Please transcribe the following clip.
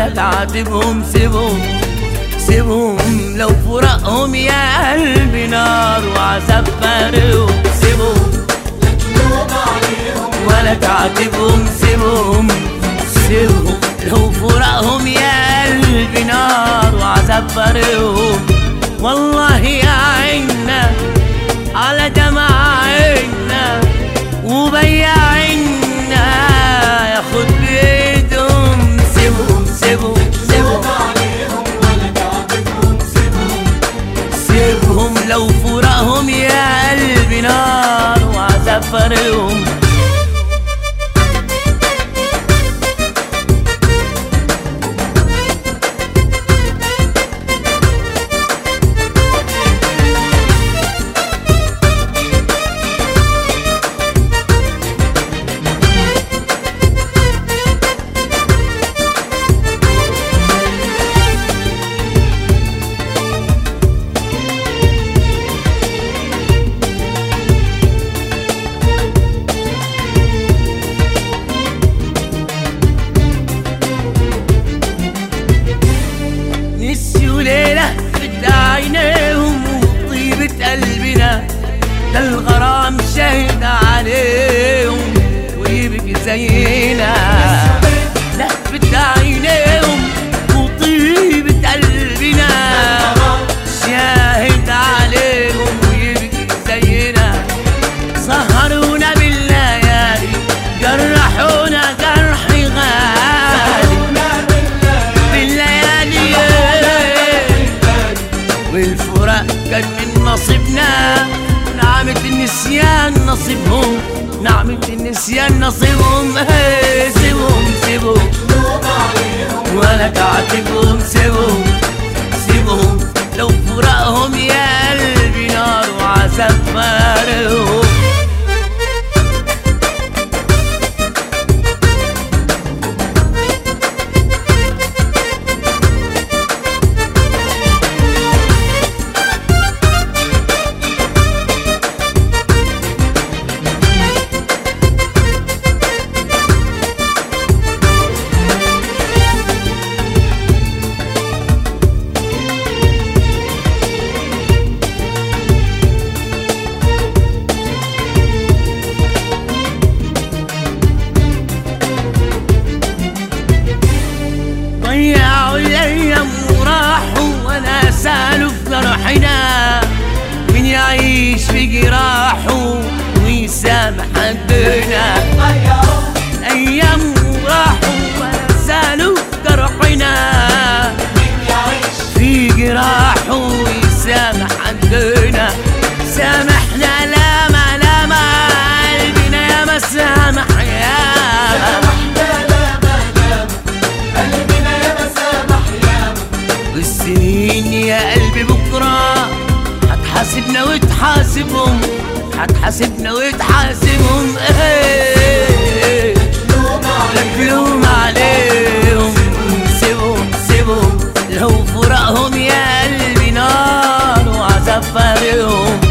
ولا تعاتبهم سيبهم سيبهم لو فراقهم يا قلبي نار وعذاب فارقهم سيبهم ولا تعاتبهم سيبهم سيبهم لو فراقهم يا قلبي نار وعذاب فارقهم والله يا عنا على دمع عنا وبيع عنا ياخد بايدهم سيبهم سيبهم سيبهم سيبهم لو فراقهم يا قلبي نار وعذاب فارقهم نسيوا ليلة في عينيهم وطيبة قلبنا ده الغرام شهد عليهم ويبكي زينا لفت عينيهم وطيبة قلبنا شاهد عليهم ويبكي زينا سهرونا بالليالي جرحونا جرح غالي بالليالي والفراق كان من نصيبنا نعمة النسيان نصيبهم نعمة النسيان نصيبهم إيه، سيبهم سيبهم ولا تعاتبهم سيبهم سيبهم لو فراقهم يا قلبي نار وعذاب فارقهم ضيعوا الايام وراحوا وانا سالوا في جرحنا مين يعيش في جراحه ويسامح حدنا ايام وراحوا وانا سالوا في جرحنا في جراحه ويسامح حدنا سامحنا لا ما لا ما قلبنا يا ما سامح يا والسنين يا قلبي بكرة هتحاسبنا وتحاسبهم هتحاسبنا وتحاسبهم ايه لك لوم عليهم سيبهم سيبهم لو فراقهم يا قلبي نار وعذاب فارقهم